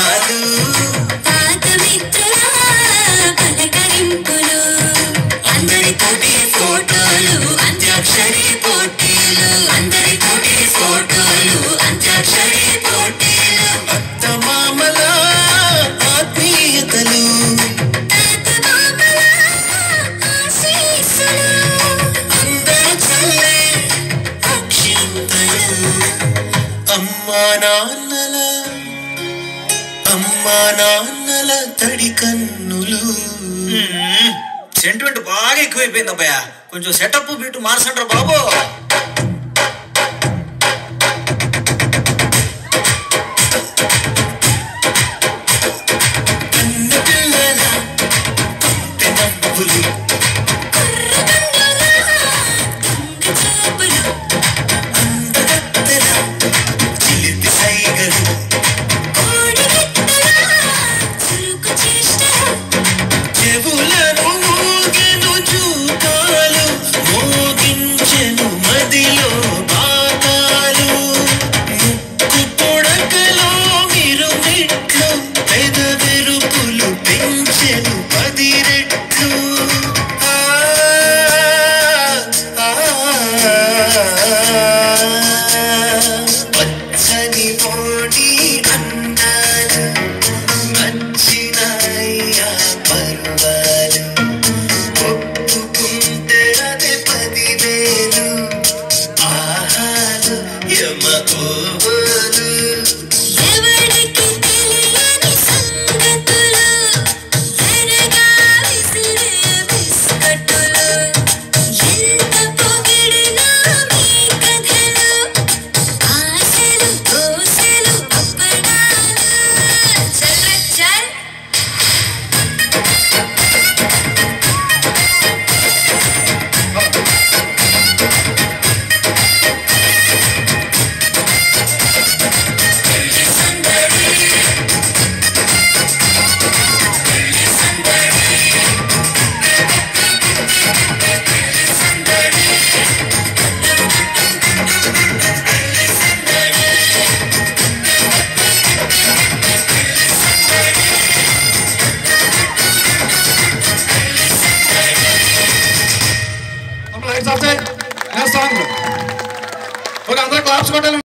పరువాలు పాత మిత్రుల పలకరింపులు అందరి తోటి ఫోటోలు అంత్యాక్షరి పోటీలు అందరి తోటి ఫోటోలు అంత్యాక్షరి పోటీలు అత్త మామల ఆత్మీయతలు తాత బాబల ఆశీస్సులు అందరూ చల్లే అక్షింతలు అమ్మా నాన్నల అమ్మా నాన్నల తడి కన్నులు సెంటిమెంట్ బాగా ఎక్కువైపోయింది అబ్బాయ కొంచెం సెటప్ బిట్ మార్చండ్రా బాబు కన్న పిల్లల పెనవ్వులు చూపులు అందగత్తెల చిలిపి సైగలు కోడిగిత్తల చురుకు చేష్టలు చెవులను మోగెను చూపాలు మోగించెను మదిలో పాతాలు ముక్కు పొడకలో మిరుమిట్లు పెదవెరుపులు పెంచెను పది రెట్లు ఆ, ఆ, పచ్చని పోటీ అందాలు నచ్చినాయ్యా పర్వాలు ఒప్పుకుంటే అదే పదివేలు ఆహాలు యమ ఓవలు ఎవడికి తెలియని సంగతులు ఎరగా విసిరే బిస్కట్టులు ఎంత పొగిడినా మీ కథలు ఆశలు దోశలు అప్పడాలు చల్ చల్ లైట్స్ ఆఫ్ చేయి నెక్స్ట్ సాంగ్ ఓకే అందరూ క్లాప్స్ కొట్టాలి